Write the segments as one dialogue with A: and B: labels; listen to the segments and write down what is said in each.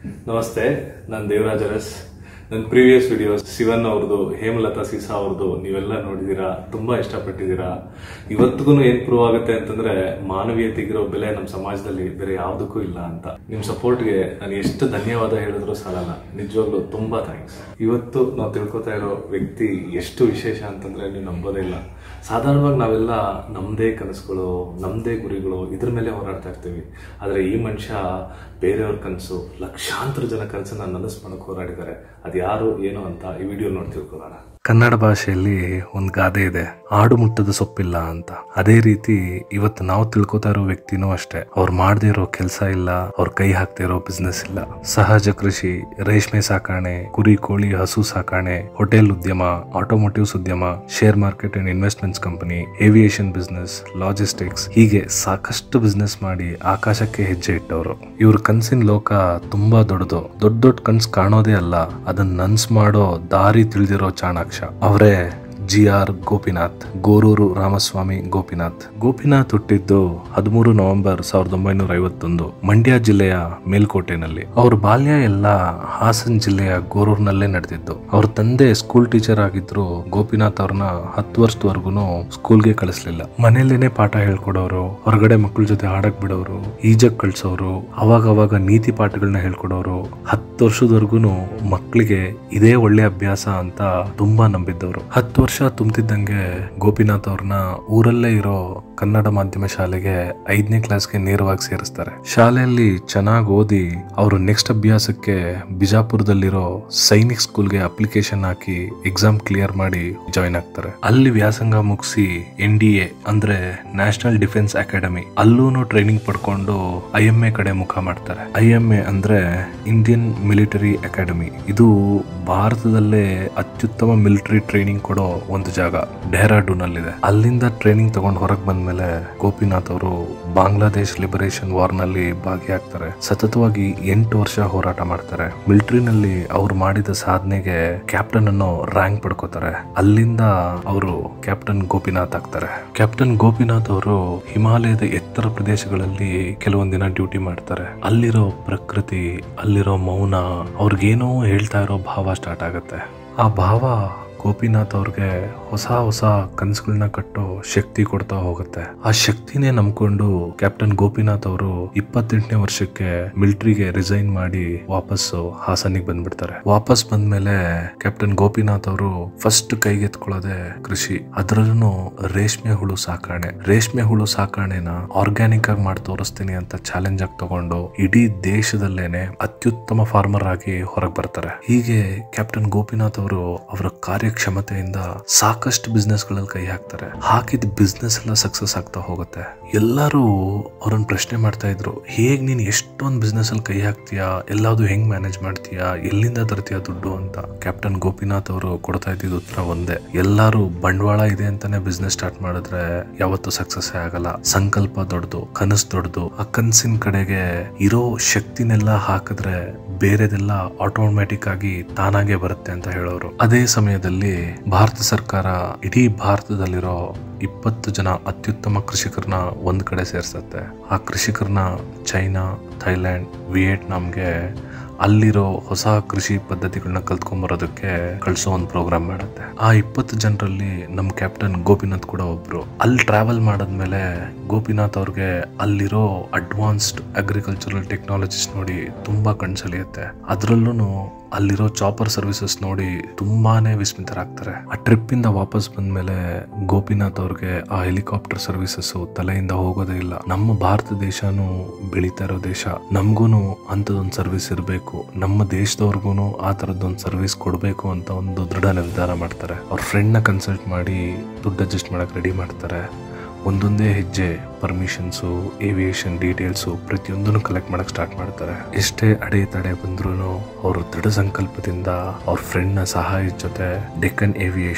A: ನಮಸ್ತೆ ನಾನು ದೇವರಾಜ್ ಅರಸ್ ನನ್ನ ಪ್ರೀವಿಯಸ್ ವಿಡಿಯೋಸ್ ಶಿವನ್ ಅವ್ರದ್ದು ಹೇಮಲತಾ ಸಿಸಾ ಅವ್ರದ್ದು ನೀವೆಲ್ಲ ನೋಡಿದೀರಾ ತುಂಬಾ ಇಷ್ಟಪಟ್ಟಿದ್ದೀರಾ ಇವತ್ತಿಗೂ ಏನ್ ಪ್ರೂವ್ ಆಗುತ್ತೆ ಅಂತಂದ್ರೆ ಮಾನವೀಯತೆಗಿರೋ ಬೆಲೆ ನಮ್ಮ ಸಮಾಜದಲ್ಲಿ ಬೇರೆ ಯಾವುದಕ್ಕೂ ಇಲ್ಲ ಅಂತ ನಿಮ್ ಸಪೋರ್ಟ್ಗೆ ನಾನು ಎಷ್ಟು ಧನ್ಯವಾದ ಹೇಳಿದ್ರು ಸಾಲಲ್ಲ ನಿಜವಾಗ್ಲೂ ತುಂಬಾ ಥ್ಯಾಂಕ್ಸ್ ಇವತ್ತು ನಾವು ತಿಳ್ಕೊತಾ ಇರೋ ವ್ಯಕ್ತಿ ಎಷ್ಟು ವಿಶೇಷ ಅಂತಂದ್ರೆ ನೀವು ನಂಬೋದೇ ಇಲ್ಲ ಸಾಧಾರಣವಾಗಿ ನಾವೆಲ್ಲ ನಮ್ಮದೇ ಕನಸುಗಳು ನಮ್ಮದೇ ಗುರಿಗಳು ಇದ್ರ ಮೇಲೆ ಹೋರಾಡ್ತಾ ಇರ್ತೀವಿ ಆದರೆ ಈ ಮನುಷ್ಯ ಬೇರೆಯವ್ರ ಕನಸು ಲಕ್ಷಾಂತರ ಜನ ಕನಸನ್ನ ನನಸು ಮಾಡಕ್ಕೆ ಹೋರಾಡಿದ್ದಾರೆ ಅದು ಯಾರು ಏನು ಅಂತ ಈ ವಿಡಿಯೋ ನೋಡಿ ತಿಳ್ಕೊಳ್ಳೋಣ ಕನ್ನಡ ಭಾಷೆಯಲ್ಲಿ ಒಂದು ಗಾದೆ ಇದೆ ಆಡು ಮುಟ್ಟದ ಸೊಪ್ಪಿಲ್ಲ ಅಂತ ಅದೇ ರೀತಿ ಇವತ್ತು ನಾವು ತಿಳ್ಕೊತಾ ಇರೋ ವ್ಯಕ್ತಿನೂ ಅಷ್ಟೇ ಅವ್ರು ಮಾಡದೇ ಇರೋ ಕೆಲಸ ಇಲ್ಲ ಅವ್ರ ಕೈ ಹಾಕ್ತಾ ಇರೋ ಬಿಸ್ನೆಸ್ ಇಲ್ಲ ಸಹಜ ಕೃಷಿ ರೇಷ್ಮೆ ಸಾಕಾಣೆ ಕುರಿ ಕೋಳಿ ಹಸು ಸಾಕಾಣೆ ಹೋಟೆಲ್ ಉದ್ಯಮ ಆಟೋಮೋಟಿವ್ಸ್ ಉದ್ಯಮ share market and investments company aviation business logistics ಹೀಗೆ ಸಾಕಷ್ಟು ಬಿಸ್ನೆಸ್ ಮಾಡಿ ಆಕಾಶಕ್ಕೆ ಹೆಜ್ಜೆ ಇಟ್ಟವರು ಇವ್ರ ಕನ್ಸಿನ ಲೋಕ ತುಂಬಾ ದೊಡ್ಡದು ದೊಡ್ಡ ದೊಡ್ಡ ಕನ್ಸ್ ಕಾಣೋದೇ ಅಲ್ಲ ಅದನ್ನ ನನ್ಸ್ ಮಾಡೋ ದಾರಿ ತಿಳಿದಿರೋ ಚಾಣಾಕ್ಷ ಅವರೇ ಜಿ ಆರ್ ಗೋಪಿನಾಥ್ ಗೋರೂರು ರಾಮಸ್ವಾಮಿ ಗೋಪಿನಾಥ್ ಗೋಪಿನಾಥ್ ಹುಟ್ಟಿದ್ದು ಹದಿಮೂರು ನವೆಂಬರ್ ಸಾವಿರದ ಒಂಬೈನೂರ ಐವತ್ತೊಂದು ಮಂಡ್ಯ ಜಿಲ್ಲೆಯ ಮೇಲ್ಕೋಟೆನಲ್ಲಿ ಅವ್ರ ಬಾಲ್ಯ ಎಲ್ಲ ಹಾಸನ್ ಜಿಲ್ಲೆಯ ಗೋರೂರ್ನಲ್ಲೇ ನಡೆದಿದ್ದು ಅವ್ರ ತಂದೆ ಸ್ಕೂಲ್ ಟೀಚರ್ ಆಗಿದ್ರು ಗೋಪಿನಾಥ್ ಅವ್ರನ್ನ ಹತ್ತು ವರ್ಷದವರೆಗೂ ಸ್ಕೂಲ್ಗೆ ಕಳಿಸ್ಲಿಲ್ಲ ಮನೇಲೇನೆ ಪಾಠ ಹೇಳ್ಕೊಡೋರು ಹೊರಗಡೆ ಮಕ್ಕಳ ಜೊತೆ ಆಡಕ್ ಬಿಡೋರು ಈಜಕ್ ಕಳ್ಸೋರು ಅವಾಗ ಅವಾಗ ನೀತಿ ಪಾಠಗಳನ್ನ ಹೇಳ್ಕೊಡೋರು ಹತ್ತು ವರ್ಷದವರೆಗೂ ಮಕ್ಕಳಿಗೆ ಇದೇ ಒಳ್ಳೆ ಅಭ್ಯಾಸ ಅಂತ ತುಂಬಾ ನಂಬಿದ್ದವರು ಹತ್ತು ವರ್ಷ ತುಂಬ್ತಿದ್ದಂಗೆ ಗೋಪಿನಾಥ್ ಅವ್ರನ್ನ ಊರಲ್ಲೇ ಇರೋ ಕನ್ನಡ ಮಾಧ್ಯಮ ಶಾಲೆಗೆ ಐದನೇ ಕ್ಲಾಸ್ಗೆ ನೇರವಾಗಿ ಸೇರಿಸ್ತಾರೆ ಶಾಲೆಯಲ್ಲಿ ಚೆನ್ನಾಗಿ ಓದಿ ಅವರು ನೆಕ್ಸ್ಟ್ ಅಭ್ಯಾಸಕ್ಕೆ ಬಿಜಾಪುರದಲ್ಲಿರೋ ಸೈನಿಕ್ ಸ್ಕೂಲ್ಗೆ ಅಪ್ಲಿಕೇಶನ್ ಹಾಕಿ ಎಕ್ಸಾಮ್ ಕ್ಲಿಯರ್ ಮಾಡಿ ಜಾಯಿನ್ ಆಗ್ತಾರೆ ಅಲ್ಲಿ ವ್ಯಾಸಂಗ ಮುಗಿಸಿ ಎನ್ ಡಿ ಎ ಅಂದ್ರೆ ನ್ಯಾಷನಲ್ ಡಿಫೆನ್ಸ್ ಅಕಾಡೆಮಿ ಅಲ್ಲೂ ಟ್ರೈನಿಂಗ್ ಪಡ್ಕೊಂಡು ಐ ಎಂ ಎ ಕಡೆ ಮುಖ ಮಾಡ್ತಾರೆ ಐ ಎಂ ಎ ಅಂದ್ರೆ ಇಂಡಿಯನ್ ಮಿಲಿಟರಿ ಅಕಾಡೆಮಿ ಇದು ಭಾರತದಲ್ಲೇ ಅತ್ಯುತ್ತಮ ಮಿಲಿಟರಿ ಟ್ರೈನಿಂಗ್ ಕೊಡೋ ಒಂದು ಜಾಗ ಡೆಹ್ರಾಡೂನ್ ಅಲ್ಲಿದೆ ಅಲ್ಲಿಂದ ಟ್ರೈನಿಂಗ್ ತಗೊಂಡು ಹೊರಗೆ ಬಂದ್ಮೇಲೆ ಗೋಪಿನಾಥ್ ಅವರು ಬಾಂಗ್ಲಾದೇಶ್ ಲಿಬರೇಷನ್ ವಾರ್ ನಲ್ಲಿ ಭಾಗಿಯಾಗ್ತಾರೆ ಸತತವಾಗಿ ಎಂಟು ವರ್ಷ ಹೋರಾಟ ಮಾಡ್ತಾರೆ ಮಿಲಿಟರಿನಲ್ಲಿ ಅವ್ರು ಮಾಡಿದ ಸಾಧನೆಗೆ ಕ್ಯಾಪ್ಟನ್ ಅನ್ನೋ ರ್ಯಾಂಕ್ ಪಡ್ಕೋತಾರೆ ಅಲ್ಲಿಂದ ಅವರು ಕ್ಯಾಪ್ಟನ್ ಗೋಪಿನಾಥ್ ಆಗ್ತಾರೆ ಕ್ಯಾಪ್ಟನ್ ಗೋಪಿನಾಥ್ ಅವರು ಹಿಮಾಲಯದ ಎತ್ತರ ಪ್ರದೇಶಗಳಲ್ಲಿ ಕೆಲವೊಂದ್ ದಿನ ಡ್ಯೂಟಿ ಮಾಡ್ತಾರೆ ಅಲ್ಲಿರೋ ಪ್ರಕೃತಿ ಅಲ್ಲಿರೋ ಮೌನ ಅವ್ರಿಗೇನೋ ಹೇಳ್ತಾ ಇರೋ ಭಾವ ಸ್ಟಾರ್ಟ್ ಆಗುತ್ತೆ ಆ ಭಾವ ಗೋಪಿನಾಥ್ ಅವ್ರಿಗೆ ಹೊಸ ಹೊಸ ಕನಸುಗಳನ್ನ ಕಟ್ಟೋ ಶಕ್ತಿ ಕೊಡ್ತಾ ಹೋಗುತ್ತೆ ಆ ಶಕ್ತಿನೇ ನಂಬ್ಕೊಂಡು ಕ್ಯಾಪ್ಟನ್ ಗೋಪಿನಾಥ್ ಅವರು ಇಪ್ಪತ್ತೆಂಟನೇ ವರ್ಷಕ್ಕೆ ಮಿಲಿಟರಿಗೆ ರಿಸೈನ್ ಮಾಡಿ ವಾಪಸ್ಸು ಹಾಸನಿಗೆ ಬಂದ್ಬಿಡ್ತಾರೆ ವಾಪಸ್ ಬಂದ್ಮೇಲೆ ಕ್ಯಾಪ್ಟನ್ ಗೋಪಿನಾಥ್ ಅವರು ಫಸ್ಟ್ ಕೈಗೆತ್ಕೊಳ್ಳೋದೆ ಕೃಷಿ ಅದರಲ್ಲೂ ರೇಷ್ಮೆ ಹುಳು ಸಾಕಾಣೆ ರೇಷ್ಮೆ ಹುಳು ಸಾಕಾಣೆನ ಆರ್ಗ್ಯಾನಿಕ್ ಆಗಿ ಮಾಡಿ ತೋರಿಸ್ತೀನಿ ಅಂತ ಚಾಲೆಂಜ್ ಆಗಿ ತಗೊಂಡು ಇಡೀ ದೇಶದಲ್ಲೇನೆ ಅತ್ಯುತ್ತಮ ಫಾರ್ಮರ್ ಆಗಿ ಹೊರಗೆ ಬರ್ತಾರೆ ಹೀಗೆ ಕ್ಯಾಪ್ಟನ್ ಗೋಪಿನಾಥ್ ಅವರು ಅವರ ಕಾರ್ಯಕ್ಷಮತೆಯಿಂದ ಸಾಕಷ್ಟು ಬಿಸ್ನೆಸ್ ಗಳಲ್ಲಿ ಕೈ ಹಾಕ್ತಾರೆ ಹಾಕಿದ ಬಿಸ್ನೆಸ್ ಎಲ್ಲ ಸಕ್ಸಸ್ ಆಗ್ತಾ ಹೋಗುತ್ತೆ ಎಲ್ಲರೂ ಅವ್ರನ್ನ ಪ್ರಶ್ನೆ ಮಾಡ್ತಾ ಇದ್ರು ಹೇಗ್ ನೀನ್ ಎಷ್ಟೊಂದು ಬಿಸ್ನೆಸ್ ಅಲ್ಲಿ ಕೈ ಹಾಕ್ತೀಯಾ ಎಲ್ಲಾದು ಹೆಂಗ್ ಮ್ಯಾನೇಜ್ ಮಾಡ್ತೀಯಾ ಎಲ್ಲಿಂದ ತರ್ತೀಯಾ ದುಡ್ಡು ಅಂತ ಕ್ಯಾಪ್ಟನ್ ಗೋಪಿನಾಥ್ ಅವರು ಕೊಡ್ತಾ ಇದ್ದಿದ್ದು ಉತ್ತರ ಒಂದೇ ಎಲ್ಲಾರು ಬಂಡವಾಳ ಇದೆ ಅಂತಾನೆ ಬಿಸ್ನೆಸ್ ಸ್ಟಾರ್ಟ್ ಮಾಡಿದ್ರೆ ಯಾವತ್ತೂ ಸಕ್ಸಸ್ ಆಗಲ್ಲ ಸಂಕಲ್ಪ ದೊಡ್ಡದು ಕನಸು ದೊಡ್ಡದು ಆ ಕನಸಿನ ಕಡೆಗೆ ಇರೋ ಶಕ್ತಿನೆಲ್ಲ ಹಾಕಿದ್ರೆ ಬೇರೆದೆಲ್ಲ ಆಟೋಮ್ಯಾಟಿಕ್ ಆಗಿ ತಾನಾಗೆ ಬರುತ್ತೆ ಅಂತ ಹೇಳೋರು ಅದೇ ಸಮಯದಲ್ಲಿ ಭಾರತ ಸರ್ಕಾರ ಇಡೀ ಭಾರತದಲ್ಲಿರೋ ಇಪ್ಪತ್ತು ಜನ ಅತ್ಯುತ್ತಮ ಕೃಷಿಕರನ್ನ ಒಂದ್ ಕಡೆ ಸೇರ್ಸತ್ತೆ ಆ ಕೃಷಿಕರನ್ನ ಚೈನಾ ಥೈಲ್ಯಾಂಡ್ ವಿಯೆಟ್ನಾಂಗೆ ಅಲ್ಲಿರೋ ಹೊಸ ಕೃಷಿ ಪದ್ಧತಿಗಳನ್ನ ಕಲ್ತ್ಕೊಂಬರೋದಕ್ಕೆ ಕಳಿಸೋ ಒಂದು ಪ್ರೋಗ್ರಾಮ್ ಮಾಡುತ್ತೆ ಆ ಇಪ್ಪತ್ತು ಜನರಲ್ಲಿ ನಮ್ಮ ಕ್ಯಾಪ್ಟನ್ ಗೋಪಿನಾಥ್ ಕೂಡ ಒಬ್ರು ಅಲ್ಲಿ ಟ್ರಾವೆಲ್ ಮಾಡಾದ್ಮೇಲೆ ಗೋಪಿನಾಥ್ ಅವ್ರಿಗೆ ಅಲ್ಲಿರೋ ಅಡ್ವಾನ್ಸ್ಡ್ ಅಗ್ರಿಕಲ್ಚರಲ್ ಟೆಕ್ನಾಲಜೀಸ್ ನೋಡಿ ತುಂಬಾ ಕಣ್ಸಲಿಯುತ್ತೆ ಅದ್ರಲ್ಲೂ ಅಲ್ಲಿರೋ ಚಾಪರ್ ಸರ್ವಿಸಸ್ ನೋಡಿ ತುಂಬಾನೇ ವಿಸ್ಮಿತರಾಗ್ತಾರೆ ಆ ಟ್ರಿಪ್ ಇಂದ ವಾಪಸ್ ಬಂದ್ಮೇಲೆ ಗೋಪಿನಾಥ್ ಅವ್ರಿಗೆ ಆ ಹೆಲಿಕಾಪ್ಟರ್ ಸರ್ವಿಸಸ್ ತಲೆಯಿಂದ ಹೋಗೋದೇ ಇಲ್ಲ ನಮ್ಮ ಭಾರತ ದೇಶನೂ ಬೆಳೀತಾ ಇರೋ ದೇಶ ನಮ್ಗೂನು ಅಂತದೊಂದು ಸರ್ವಿಸ್ ಇರಬೇಕು ನಮ್ಮ ದೇಶದವ್ರಿಗೂ ಆ ತರದೊಂದು ಸರ್ವಿಸ್ ಕೊಡಬೇಕು ಅಂತ ಒಂದು ದೃಢ ನಿರ್ಧಾರ ಮಾಡ್ತಾರೆ ಅವ್ರ ಫ್ರೆಂಡ್ ನ ಕನ್ಸಲ್ಟ್ ಮಾಡಿ ದುಡ್ಡು ಅಡ್ಜಸ್ಟ್ ಮಾಡಕ್ ರೆಡಿ ಮಾಡ್ತಾರೆ ಒಂದೊಂದೇ ಹೆಜ್ಜೆ ಪರ್ಮಿಷನ್ಸು ಏವಿಯೇಷನ್ ಡೀಟೇಲ್ಸು ಪ್ರತಿಯೊಂದನ್ನು ಕಲೆಕ್ಟ್ ಮಾಡಕ್ ಸ್ಟಾರ್ಟ್ ಮಾಡ್ತಾರೆ ಎಷ್ಟೇ ಅಡೆ ತಡೆ ಬಂದ್ರು ಅವರು ದೃಢ ಸಂಕಲ್ಪದಿಂದ ಅವ್ರ ಫ್ರೆಂಡ್ನ ಸಹಾಯದ ಜೊತೆ ಡೆಕ್ಕನ್ ಏವಿಯೇಷನ್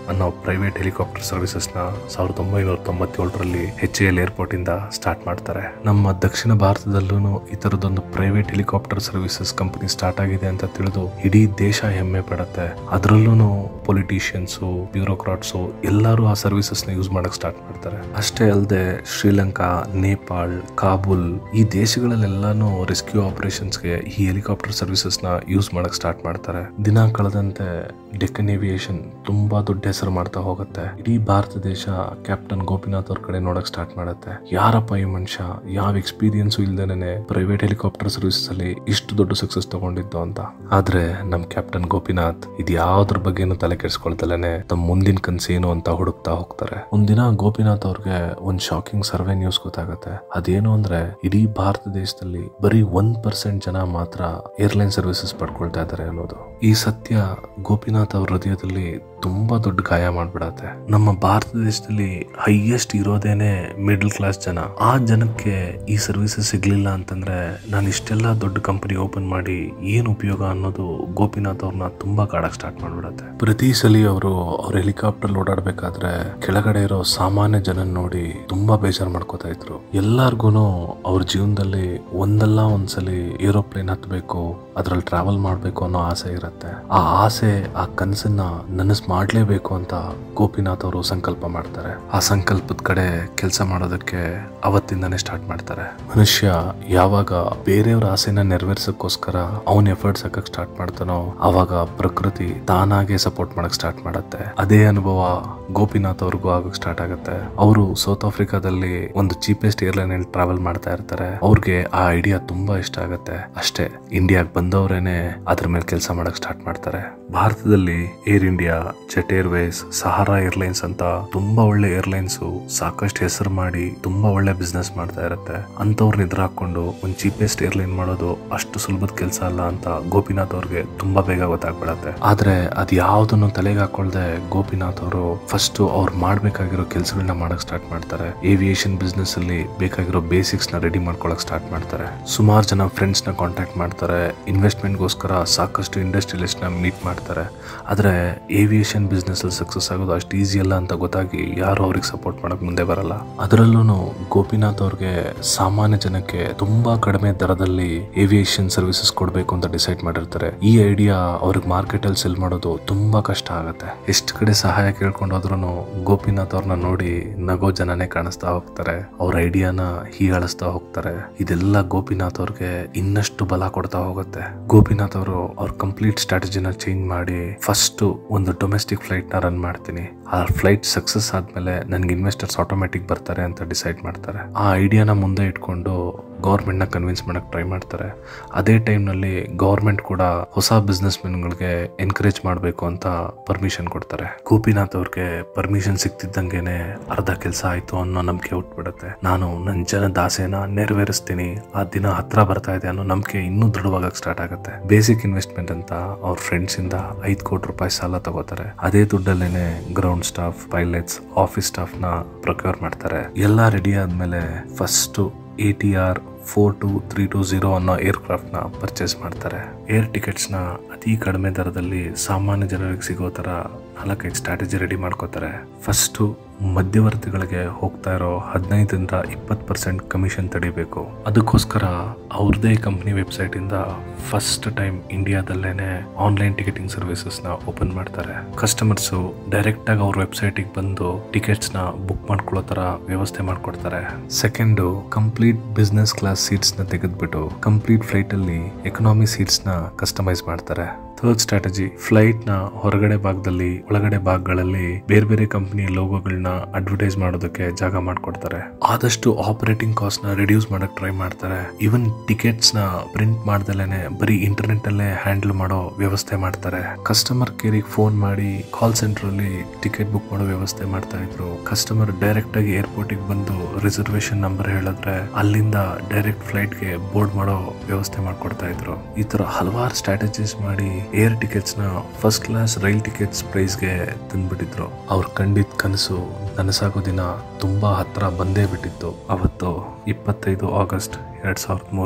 A: ಅನ್ನೋ ಪ್ರೈವೇಟ್ ಹೆಲಿಕಾಪ್ಟರ್ ಸರ್ವಿಸಸ್ ನ ಸಾವಿರದ ಒಂಬೈನೂರ ತೊಂಬತ್ತೇಳರಲ್ಲಿ ಎಚ್ ಎಲ್ ಏರ್ಪೋರ್ಟ್ ಇಂದ ಸ್ಟಾರ್ಟ್ ಮಾಡ್ತಾರೆ ನಮ್ಮ ದಕ್ಷಿಣ ಭಾರತದಲ್ಲೂ ಈ ತರದೊಂದು private helicopter services company start ಆಗಿದೆ ಅಂತ ತಿಳಿದು ಇಡೀ ದೇಶ ಹೆಮ್ಮೆ ಪಡುತ್ತೆ ಅದರಲ್ಲೂ ಪೊಲಿಟಿಷಿಯನ್ಸು ಬ್ಯೂರೋಕ್ರಾಟ್ಸು ಎಲ್ಲರೂ ಆ ಸರ್ವಿಸಸ್ ನ ಯೂಸ್ ಮಾಡಕ್ ಸ್ಟಾರ್ಟ್ ಮಾಡ್ತಾರೆ ಅಷ್ಟೇ ಅಲ್ಲದೆ ಶ್ರೀಲಂಕಾ ನೇಪಾಳ್ ಕಾಬೂಲ್ ಈ ದೇಶಗಳಲ್ಲೆಲ್ಲಾನು ರೆಸ್ಕ್ಯೂ ಆಪರೇಷನ್ಸ್ಗೆ ಈ ಹೆಲಿಕಾಪ್ಟರ್ ಸರ್ವಿಸಸ್ ನ ಯೂಸ್ ಮಾಡಕ್ ಸ್ಟಾರ್ಟ್ ಮಾಡ್ತಾರೆ ದಿನ ಕಳೆದಂತೆ ಡೆಕ್ಕನ್ ಏವಿಯೇಷನ್ ತುಂಬಾ ದೊಡ್ಡ ಹೆಸರು ಮಾಡ್ತಾ ಹೋಗುತ್ತೆ ಇಡೀ ಭಾರತ ದೇಶ ಕ್ಯಾಪ್ಟನ್ ಗೋಪಿನಾಥ್ ಅವ್ರ ಕಡೆ ನೋಡಕ್ ಸ್ಟಾರ್ಟ್ ಮಾಡುತ್ತೆ ಯಾರಪ್ಪ ಈ ಮನುಷ್ಯ ಯಾವ ಎಕ್ಸ್ಪೀರಿಯನ್ಸ್ ಇಲ್ದೇನೆ ಪ್ರೈವೇಟ್ ಹೆಲಿಕಾಪ್ಟರ್ ಸರ್ವಿಸ್ ಅಲ್ಲಿ ಇಷ್ಟು ದೊಡ್ಡ ಸಕ್ಸಸ್ ತಗೊಂಡಿದ್ದು ಅಂತ ಆದ್ರೆ ನಮ್ ಕ್ಯಾಪ್ಟನ್ ಗೋಪಿನಾಥ್ ಇದು ಯಾವ್ದ್ರ ಬಗ್ಗೆನೂ ತಲೆ ಕೆಡಿಸ್ಕೊಳ್ದಲೇನೆ ತಮ್ಮ ಮುಂದಿನ ಕನ್ಸು ಏನು ಅಂತ ಹುಡುಕ್ತಾ ಹೋಗ್ತಾರೆ ಒಂದಿನ ಗೋಪಿನಾಥ್ ಅವ್ರಿಗೆ ಒಂದ್ ಶಾಕಿಂಗ್ ಸರ್ವೆ ನ್ಯೂಸ್ ಗೊತ್ತಾಗುತ್ತೆ ಅದೇನು ಅಂದ್ರೆ ಇಡೀ ಭಾರತ ದೇಶದಲ್ಲಿ ಬರೀ ಒಂದ್ ಪರ್ಸೆಂಟ್ ಜನ ಮಾತ್ರ ಏರ್ಲೈನ್ ಸರ್ವಿಸಸ್ ಪಡ್ಕೊಳ್ತಾ ಇದ್ದಾರೆ ಅನ್ನೋದು ಈ ಸತ್ಯ ಗೋಪಿನಾಥ್ ಅವ್ರ ಹೃದಯದಲ್ಲಿ ತುಂಬಾ ದೊಡ್ಡ ಗಾಯ ಮಾಡ್ಬಿಡತ್ತೆ ನಮ್ಮ ಭಾರತ ದೇಶದಲ್ಲಿ ಹೈಯೆಸ್ಟ್ ಇರೋದೇನೆ ಮಿಡಲ್ ಕ್ಲಾಸ್ ಜನ ಆ ಜನಕ್ಕೆ ಈ ಸರ್ವಿಸಸ್ ಸಿಗ್ಲಿಲ್ಲ ಅಂತಂದ್ರೆ ನಾನು ಇಷ್ಟೆಲ್ಲ ದೊಡ್ಡ ಕಂಪನಿ ಓಪನ್ ಮಾಡಿ ಏನ್ ಉಪಯೋಗ ಅನ್ನೋದು ಗೋಪಿನಾಥ್ ಅವ್ರನ್ನ ತುಂಬಾ ಕಾಡಕ್ ಸ್ಟಾರ್ಟ್ ಮಾಡ್ಬಿಡತ್ತೆ ಪ್ರತಿ ಸಲ ಅವರು ಅವ್ರ ಹೆಲಿಕಾಪ್ಟರ್ ಓಡಾಡ್ಬೇಕಾದ್ರೆ ಕೆಳಗಡೆ ಇರೋ ಸಾಮಾನ್ಯ ಜನ ನೋಡಿ ತುಂಬಾ ಬೇಜಾರ್ ಮಾಡ್ಕೋತಾ ಇದ್ರು ಎಲ್ಲಾರ್ಗುನು ಅವ್ರ ಜೀವನದಲ್ಲಿ ಒಂದಲ್ಲ ಒಂದ್ಸಲಿ ಏರೋಪ್ಲೇನ್ ಹತ್ಬೇಕು ಅದ್ರಲ್ಲಿ ಟ್ರಾವೆಲ್ ಮಾಡ್ಬೇಕು ಅನ್ನೋ ಆಸೆ ಇರುತ್ತೆ ಆ ಆಸೆ ಆ ಕನಸನ್ನ ನನಸ್ ಮಾಡ್ಲೇಬೇಕು ಅಂತ ಗೋಪಿನಾಥ್ ಅವರು ಸಂಕಲ್ಪ ಮಾಡ್ತಾರೆ ಆ ಸಂಕಲ್ಪದ ಕಡೆ ಕೆಲಸ ಮಾಡೋದಕ್ಕೆ ಅವತ್ತಿಂದಾನೇ ಸ್ಟಾರ್ಟ್ ಮಾಡ್ತಾರೆ ಮನುಷ್ಯ ಯಾವಾಗ ಬೇರೆಯವ್ರ ಆಸೆನ ನೆರವೇರ್ಸಕ್ಕೋಸ್ಕರ ಅವನ್ ಎಫರ್ಟ್ಸ್ ಹಾಕಕ್ ಸ್ಟಾರ್ಟ್ ಮಾಡ್ತಾನೋ ಅವಾಗ ಪ್ರಕೃತಿ ತಾನಾಗೆ ಸಪೋರ್ಟ್ ಮಾಡಕ್ ಸ್ಟಾರ್ಟ್ ಮಾಡತ್ತೆ ಅದೇ ಅನುಭವ ಗೋಪಿನಾಥ್ ಅವ್ರಿಗೂ ಆಗಕ್ ಸ್ಟಾರ್ಟ್ ಆಗುತ್ತೆ ಅವರು ಸೌತ್ ಆಫ್ರಿಕಾದಲ್ಲಿ ಒಂದು ಚೀಪೆಸ್ಟ್ ಏರ್ಲೈನ್ ಅಲ್ಲಿ ಟ್ರಾವೆಲ್ ಮಾಡ್ತಾ ಇರ್ತಾರೆ ಅವ್ರಿಗೆ ಆ ಐಡಿಯಾ ತುಂಬಾ ಇಷ್ಟ ಆಗುತ್ತೆ ಅಷ್ಟೇ ಇಂಡಿಯಾಗ್ ಬಂದವರೇನೆ ಅದ್ರ ಮೇಲೆ ಕೆಲಸ ಮಾಡಕ್ ಸ್ಟಾರ್ಟ್ ಮಾಡ್ತಾರೆ ಭಾರತದಲ್ಲಿ ಏರ್ ಇಂಡಿಯಾ ಜೆಟ್ ಏರ್ವೇಸ್ ಸಹಾರಾ ಏರ್ಲೈನ್ಸ್ ಅಂತ ತುಂಬಾ ಒಳ್ಳೆ ಏರ್ಲೈನ್ಸ್ ಸಾಕಷ್ಟು ಹೆಸರು ಮಾಡಿ ತುಂಬಾ ಒಳ್ಳೆ ಬಿಸ್ನೆಸ್ ಮಾಡ್ತಾ ಇರುತ್ತೆ ಅಂತವ್ರನ್ನ ಎದುರು ಹಾಕೊಂಡು ಒಂದ್ ಚೀಪೆಸ್ಟ್ ಏರ್ಲೈನ್ ಮಾಡೋದು ಅಷ್ಟು ಸುಲಭದ ಕೆಲಸ ಅಲ್ಲ ಅಂತ ಗೋಪಿನಾಥ್ ಅವ್ರಿಗೆ ತುಂಬಾ ಬೇಗ ಗೊತ್ತಾಗ್ಬಿಡತ್ತೆ ಆದ್ರೆ ಅದ್ ಯಾವ್ದನ್ನು ತಲೆಗೆ ಹಾಕೊಳ್ದೆ ಗೋಪಿನಾಥ್ ಅವರು ಫಸ್ಟ್ ಅವ್ರು ಮಾಡ್ಬೇಕಾಗಿರೋ ಕೆಲಸಗಳನ್ನ ಮಾಡಕ್ ಸ್ಟಾರ್ಟ್ ಮಾಡ್ತಾರೆ ಏವಿಯೇಷನ್ ಬಿಸ್ನೆಸ್ ಅಲ್ಲಿ ಬೇಕಾಗಿರೋ ಬೇಸಿಕ್ಸ್ ನ ರೆಡಿ ಮಾಡ್ಕೊಳಕ್ ಸ್ಟಾರ್ಟ್ ಮಾಡ್ತಾರೆ ಸುಮಾರು ಜನ ಫ್ರೆಂಡ್ಸ್ ನ ಕಾಂಟ್ಯಾಕ್ಟ್ ಮಾಡ್ತಾರೆ ಇನ್ವೆಸ್ಟ್ಮೆಂಟ್ ಗೋಸ್ಕರ ಸಾಕಷ್ಟು ಇಂಡಸ್ಟ್ರಿಯಲಿಸ್ಟ್ ನ ಮೀಟ್ ಮಾಡ್ತಾರೆ ಆದ್ರೆ ಏವಿಯೇಷನ್ ಬಿಸ್ನೆಸ್ ಅಲ್ಲಿ ಸಕ್ಸಸ್ ಆಗೋದು ಅಷ್ಟು ಈಸಿ ಅಲ್ಲ ಅಂತ ಗೊತ್ತಾಗಿ ಯಾರು ಅವ್ರಿಗೆ ಸಪೋರ್ಟ್ ಮಾಡಕ್ ಮುಂದೆ ಬರಲ್ಲ ಅದರಲ್ಲೂ ಗೋಪಿನಾಥ್ ಅವ್ರಿಗೆ ಸಾಮಾನ್ಯ ಜನಕ್ಕೆ ತುಂಬಾ ಕಡಿಮೆ ದರದಲ್ಲಿ ಏವಿಯೇಷನ್ ಸರ್ವಿಸಸ್ ಕೊಡಬೇಕು ಅಂತ ಡಿಸೈಡ್ ಮಾಡಿರ್ತಾರೆ ಈ ಐಡಿಯಾ ಅವ್ರಿಗೆ ಮಾರ್ಕೆಟ್ ಅಲ್ಲಿ ಸೆಲ್ ಮಾಡೋದು ತುಂಬಾ ಕಷ್ಟ ಆಗುತ್ತೆ ಎಷ್ಟು ಕಡೆ ಸಹಾಯ ಕೇಳ್ಕೊಂಡು ಹೋದ್ರೂ ಗೋಪಿನಾಥ್ ಅವ್ರನ್ನ ನೋಡಿ ನಗೋ ಜನನೇ ಕಾಣಿಸ್ತಾ ಹೋಗ್ತಾರೆ ಅವ್ರ ಐಡಿಯಾನ ಹೀಯಾಳಿಸ್ತಾ ಹೋಗ್ತಾರೆ ಇದೆಲ್ಲ ಗೋಪಿನಾಥ್ ಅವ್ರಿಗೆ ಇನ್ನಷ್ಟು ಬಲ ಕೊಡ್ತಾ ಹೋಗುತ್ತೆ ಗೋಪಿನಾಥ್ ಅವರು ಅವ್ರ ಕಂಪ್ಲೀಟ್ ಸ್ಟ್ರಾಟಜಿನ ಚೇಂಜ್ ಮಾಡಿ ಫಸ್ಟ್ ಒಂದು ಡೊಮೆಸ್ಟಿಕ್ ಫ್ಲೈಟ್ ನ ರನ್ ಮಾಡ್ತೀನಿ ಆ ಫ್ಲೈಟ್ ಸಕ್ಸಸ್ ಆದ್ಮೇಲೆ ನನ್ಗೆ ಇನ್ವೆಸ್ಟರ್ಸ್ ಆಟೋಮೆಟಿಕ್ ಬರ್ತಾರೆ ಅಂತ ಡಿಸೈಡ್ ಮಾಡ್ತಾರೆ ಆ ಐಡಿಯಾನ ಮುಂದೆ ಇಟ್ಕೊಂಡು ಗೌರ್ಮೆಂಟ್ ನ ಕನ್ವಿನ್ಸ್ ಮಾಡಕ್ ಟ್ರೈ ಮಾಡ್ತಾರೆ ಅದೇ ಟೈಮ್ ನಲ್ಲಿ ಗೌರ್ಮೆಂಟ್ ಕೂಡ ಹೊಸ ಬಿಸ್ನೆಸ್ ಗಳಿಗೆ ಎನ್ಕರೇಜ್ ಮಾಡಬೇಕು ಅಂತ ಪರ್ಮಿಷನ್ ಕೊಡ್ತಾರೆ ಗೋಪಿನಾಥ್ ಅವ್ರಿಗೆ ಪರ್ಮಿಷನ್ ಸಿಕ್ತಿದ್ದಂಗೆನೆ ಅರ್ಧ ಕೆಲಸ ಆಯ್ತು ಅನ್ನೋ ನಂಬಿಕೆ ಹುಟ್ಬಿಡುತ್ತೆ ನಾನು ನನ್ನ ಜನದ ಆಸೆನ ನೆರವೇರಿಸ್ತೀನಿ ಆ ದಿನ ಹತ್ರ ಬರ್ತಾ ಇದೆ ಅನ್ನೋ ನಂಬಿಕೆ ಇನ್ನೂ ದೃಢವಾಗಕ್ ಸ್ಟಾರ್ಟ್ ಆಗುತ್ತೆ ಬೇಸಿಕ್ ಇನ್ವೆಸ್ಟ್ಮೆಂಟ್ ಅಂತ ಅವ್ರ ಫ್ರೆಂಡ್ಸ್ ಇಂದ ಐದ್ ಕೋಟಿ ರೂಪಾಯಿ ಸಾಲ ತಗೋತಾರೆ ಅದೇ ದುಡ್ಡಲ್ಲೇನೆ ground staff pilots office staff ನ ಪ್ರೊಕ್ಯೂರ್ ಮಾಡ್ತಾರೆ ಎಲ್ಲ ರೆಡಿ ಆದ್ಮೇಲೆ first A T R four two three two zero ಅನ್ನೋ ಏರ್ಕ್ರಾಫ್ಟ್ ನ ಪರ್ಚೇಸ್ ಮಾಡ್ತಾರೆ ಏರ್ ಟಿಕೆಟ್ಸ್ ನ ಅತಿ ಕಡಿಮೆ ದರದಲ್ಲಿ ಸಾಮಾನ್ಯ ಜನರಿಗೆ ಸಿಗೋ ತರ ನಾಲ್ಕೈದು ಸ್ಟ್ರಾಟಜಿ ರೆಡಿ ಮಾಡ್ಕೋತಾರೆ ಫಸ್ಟ್ ಮಧ್ಯವರ್ತಿಗಳಿಗೆ ಹೋಗ್ತಾ ಇರೋ ಹದಿನೈದರಿಂದ ಇಪ್ಪತ್ತು ಪರ್ಸೆಂಟ್ ಕಮಿಷನ್ ತಡಿಬೇಕು ಅದಕ್ಕೋಸ್ಕರ ಅವ್ರದೇ ಕಂಪ್ನಿ ವೆಬ್ಸೈಟ್ ಇಂದ ಫಸ್ಟ್ ಟೈಮ್ ಇಂಡಿಯಾದಲ್ಲೇನೆ ಆನ್ಲೈನ್ ಟಿಕೆಟಿಂಗ್ ಸರ್ವಿಸಸ್ ನ ಓಪನ್ ಮಾಡ್ತಾರೆ ಕಸ್ಟಮರ್ಸ್ ಡೈರೆಕ್ಟ್ ಆಗಿ ಅವ್ರ ವೆಬ್ಸೈಟ್ ಬಂದು ಟಿಕೆಟ್ಸ್ ನ ಬುಕ್ ಮಾಡ್ಕೊಳ್ಳೋ ತರ ವ್ಯವಸ್ಥೆ ಮಾಡ್ಕೊಡ್ತಾರೆ second complete business class seats ನ ತೆಗೆದ್ಬಿಟ್ಟು ಕಂಪ್ಲೀಟ್ ಫ್ಲೈಟ್ ಅಲ್ಲಿ ಎಕನಾಮಿ ಸೀಟ್ಸ್ ನ ಕಸ್ಟಮೈಸ್ ಮಾಡ್ತಾರೆ ಥರ್ಡ್ ಸ್ಟ್ರಾಟಜಿ ಫ್ಲೈಟ್ ನ ಹೊರಗಡೆ ಭಾಗದಲ್ಲಿ ಒಳಗಡೆ ಭಾಗಗಳಲ್ಲಿ ಬೇರೆ ಬೇರೆ ಕಂಪನಿ ಲೋಗೋಗಳನ್ನ ಅಡ್ವರ್ಟೈಸ್ ಮಾಡೋದಕ್ಕೆ ಜಾಗ ಮಾಡ್ಕೊಡ್ತಾರೆ ಆದಷ್ಟು ಆಪರೇಟಿಂಗ್ ಕಾಸ್ಟ್ ನ ರಿಡ್ಯೂಸ್ ಮಾಡಕ್ ಟ್ರೈ ಮಾಡ್ತಾರೆ ಇವನ್ ಟಿಕೆಟ್ಸ್ ನ ಪ್ರಿಂಟ್ ಮಾಡ್ದಲೇನೆ ಬರೀ ಇಂಟರ್ನೆಟ್ ಅಲ್ಲೇ ಹ್ಯಾಂಡಲ್ ಮಾಡೋ ವ್ಯವಸ್ಥೆ ಮಾಡ್ತಾರೆ ಕಸ್ಟಮರ್ ಕೇರಿಗೆ ಫೋನ್ ಮಾಡಿ ಕಾಲ್ ಸೆಂಟರ್ ಅಲ್ಲಿ ಟಿಕೆಟ್ ಬುಕ್ ಮಾಡೋ ವ್ಯವಸ್ಥೆ ಮಾಡ್ತಾ ಇದ್ರು ಕಸ್ಟಮರ್ ಡೈರೆಕ್ಟ್ ಆಗಿ ಏರ್ಪೋರ್ಟ್ ಬಂದು ರಿಸರ್ವೇಶನ್ ನಂಬರ್ ಹೇಳಿದ್ರೆ ಅಲ್ಲಿಂದ ಡೈರೆಕ್ಟ್ ಫ್ಲೈಟ್ ಗೆ ಬೋರ್ಡ್ ಮಾಡೋ ವ್ಯವಸ್ಥೆ ಮಾಡ್ಕೊಡ್ತಾ ಇದ್ರು ಈ ತರ ಹಲವಾರು ಸ್ಟ್ರಾಟಜೀಸ್ ಮಾಡಿ ಏರ್ ಟಿಕೆಟ್ಸ್ ನ first class rail tickets price ಗೆ ತಂದ್ಬಿಟ್ಟಿದ್ರು ಅವ್ರ ಕಂಡಿದ್ ಕನಸು ನನಸಾಗೋ ದಿನ ತುಂಬಾ ಹತ್ರ ಬಂದೇ ಬಿಟ್ಟಿತ್ತು ಅವತ್ತು ಇಪ್ಪತ್ತೈದು ಆಗಸ್ಟ್ ಎರಡ್ ಸಾವಿರದ ಮೂರು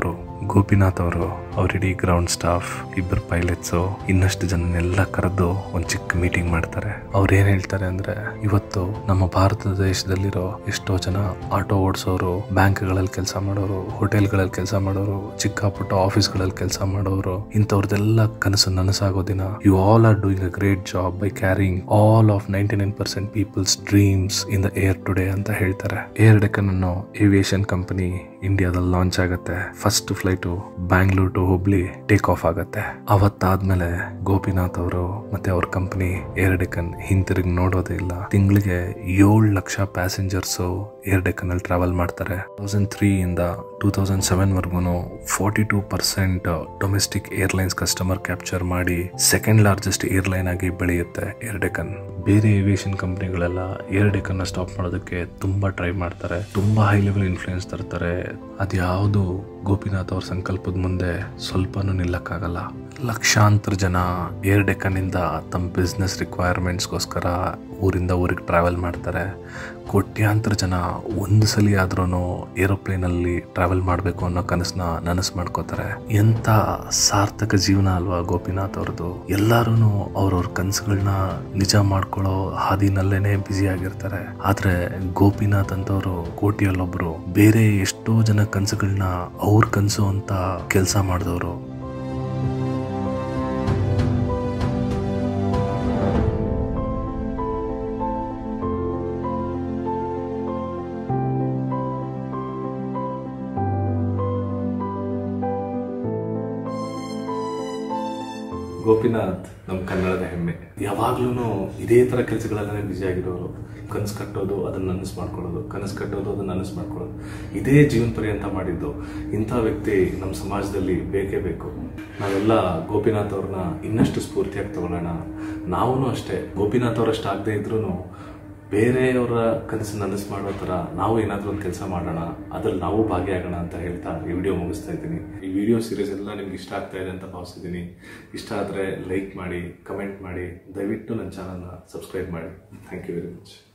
A: ಗೋಪಿನಾಥ್ ಅವರು ಅವ್ರ ಇಡೀ ಗ್ರೌಂಡ್ ಸ್ಟಾಫ್ ಇಬ್ಬರು ಪೈಲಟ್ಸು ಇನ್ನಷ್ಟು ಜನನೆಲ್ಲ ಕರೆದು ಒಂದು ಚಿಕ್ಕ ಮೀಟಿಂಗ್ ಮಾಡ್ತಾರೆ ಅವ್ರು ಏನ್ ಹೇಳ್ತಾರೆ ಅಂದ್ರೆ ಇವತ್ತು ನಮ್ಮ ಭಾರತ ದೇಶದಲ್ಲಿರೋ ಎಷ್ಟೋ ಜನ ಆಟೋ ಓಡಿಸೋರು ಬ್ಯಾಂಕ್ಗಳಲ್ಲಿ ಕೆಲಸ ಮಾಡೋರು ಹೋಟೆಲ್ಗಳಲ್ಲಿ ಕೆಲಸ ಮಾಡೋರು ಚಿಕ್ಕ ಪುಟ್ಟ ಆಫೀಸ್ಗಳಲ್ಲಿ ಕೆಲಸ ಮಾಡೋರು ಇಂಥವ್ರದೆಲ್ಲ ಕನಸು ನನಸಾಗೋ ದಿನ you all are doing a great job by carrying all of ninety nine percent peoples dreams in the air today ಅಂತ ಹೇಳ್ತಾರೆ ಏರ್ ಡೆಕನ್ ಅನ್ನೋ ಏವಿಯೇಷನ್ ಕಂಪನಿ ಇಂಡಿಯಾದಲ್ಲಿ ಲಾಂಚ್ ಆಗುತ್ತೆ first flight Bangalore to Hubli take off ಆಗುತ್ತೆ ಅವತ್ತಾದ್ಮೇಲೆ ಗೋಪಿನಾಥ್ ಅವರು ಮತ್ತೆ ಅವ್ರ ಕಂಪನಿ ಏರ್ ಡೆಕನ್ ಹಿಂತಿರುಗಿ ನೋಡೋದೇ ಇಲ್ಲ ತಿಂಗಳಿಗೆ ಏಳು ಲಕ್ಷ ಪ್ಯಾಸೆಂಜರ್ಸ್ ಏರ್ ಡೆಕನ್ ಅಲ್ಲಿ ಟ್ರಾವೆಲ್ ಮಾಡ್ತಾರೆ ತೌಸಂಡ್ ತ್ರೀ ಇಂದ ಟೂ ತೌಸಂಡ್ ಸೆವೆನ್ ವರ್ಗು forty two percent domestic airlines customer capture ಮಾಡಿ ಸೆಕೆಂಡ್ ಲಾರ್ಜೆಸ್ಟ್ ಏರ್ಲೈನ್ ಆಗಿ ಬೆಳೆಯುತ್ತೆ ಏರ್ ಡೆಕನ್ ಬೇರೆ ಏವಿಯೇಷನ್ ಕಂಪ್ನಿಗಳೆಲ್ಲ ಏರ್ ಡೆಕನ್ ಸ್ಟಾಪ್ ಮಾಡೋದಕ್ಕೆ ತುಂಬಾ ಟ್ರೈ ಮಾಡ್ತಾರೆ ತುಂಬಾ ಹೈ ಲೆವೆಲ್ ಇನ್ಫ್ಲೂಯೆನ್ಸ್ ತರ್ತಾರೆ ಅದ್ಯಾವುದು ಗೋಪಿನಾಥ್ ಅವ್ರ ಸಂಕಲ್ಪದ ಮುಂದೆ ಸ್ವಲ್ಪನೂ ನಿಲ್ಲಕ್ಕಾಗಲ್ಲ ಲಕ್ಷಾಂತರ ಜನ ಏರ್ ಡೆಕನ್ ಇಂದ ತಮ್ಮ ಬಿಸ್ನೆಸ್ ರಿಕ್ವೈರ್ಮೆಂಟ್ಸ್ಗೋಸ್ಕರ ಊರಿಂದ ಊರಿಗೆ ಟ್ರಾವೆಲ್ ಮಾಡ್ತಾರೆ ಕೋಟ್ಯಾಂತರ ಜನ ಒಂದು ಸಲ ಆದ್ರೂ ಏರೋಪ್ಲೇನಲ್ಲಿ ಟ್ರಾವೆಲ್ ಮಾಡಬೇಕು ಅನ್ನೋ ಕನಸನ್ನ ನನಸು ಮಾಡ್ಕೋತಾರೆ ಎಂತ ಸಾರ್ಥಕ ಜೀವನ ಅಲ್ವಾ ಗೋಪಿನಾಥ್ ಅವ್ರದ್ದು ಎಲ್ಲಾರು ಅವ್ರವ್ರ ಕನಸುಗಳನ್ನ ನಿಜ ಮಾಡ್ಕೊಳ್ಳೋ ಹಾದಿನಲ್ಲೇನೆ ಬ್ಯುಸಿ ಆಗಿರ್ತಾರೆ ಆದ್ರೆ ಗೋಪಿನಾಥ್ ಅಂತವ್ರು ಕೋಟಿಯಲ್ಲೊಬ್ರು ಬೇರೆ ಎಷ್ಟೋ ಜನ ಕನಸುಗಳನ್ನ ಅವ್ರ ಕನಸು ಅಂತ ಕೆಲಸ ಮಾಡಿದವರು ಗೋಪಿನಾಥ್ ನಮ್ಮ ಕನ್ನಡದ ಹೆಮ್ಮೆ ಯಾವಾಗ್ಲೂ ಇದೇ ತರ ಕೆಲಸಗಳಲ್ಲೇ ಬ್ಯುಸಿ ಆಗಿರೋರು ಕನಸು ಕಟ್ಟೋದು ಅದನ್ನ ನನಸು ಮಾಡ್ಕೊಳ್ಳೋದು ಕನಸು ಕಟ್ಟೋದು ಅದನ್ನ ನನಸು ಮಾಡ್ಕೊಳ್ಳೋದು ಇದೇ ಜೀವನ ಪರ್ಯಂತ ಮಾಡಿದ್ದು ಇಂಥ ವ್ಯಕ್ತಿ ನಮ್ಮ ಸಮಾಜದಲ್ಲಿ ಬೇಕೇ ಬೇಕು ನಾವೆಲ್ಲ ಗೋಪಿನಾಥ್ ಅವ್ರನ್ನ ಇನ್ನಷ್ಟು ಸ್ಫೂರ್ತಿಯಾಗಿ ತಗೊಳ್ಳೋಣ ನಾವೂ ಅಷ್ಟೇ ಗೋಪಿನಾಥ್ ಅವರಷ್ಟು ಆಗದೆ ಇದ್ರೂ ಬೇರೆಯವರ ಕನಸು ನನಸು ಮಾಡೋ ಥರ ನಾವು ಏನಾದರೂ ಒಂದು ಕೆಲಸ ಮಾಡೋಣ ಅದ್ರಲ್ಲಿ ನಾವು ಭಾಗಿಯಾಗೋಣ ಅಂತ ಹೇಳ್ತಾ ಈ ವಿಡಿಯೋ ಮುಗಿಸ್ತಾ ಇದ್ದೀನಿ ಈ ವಿಡಿಯೋ ಸೀರೀಸ್ ಎಲ್ಲ ನಿಮ್ಗೆ ಇಷ್ಟ ಆಗ್ತಾ ಇದೆ ಅಂತ ಭಾವಿಸಿದ್ದೀನಿ ಇಷ್ಟ ಆದರೆ ಲೈಕ್ ಮಾಡಿ ಕಮೆಂಟ್ ಮಾಡಿ ದಯವಿಟ್ಟು ನನ್ನ ಚಾನಲ್ನ ಸಬ್ಸ್ಕ್ರೈಬ್ ಮಾಡಿ ಥ್ಯಾಂಕ್ ಯು ವೆರಿ ಮಚ್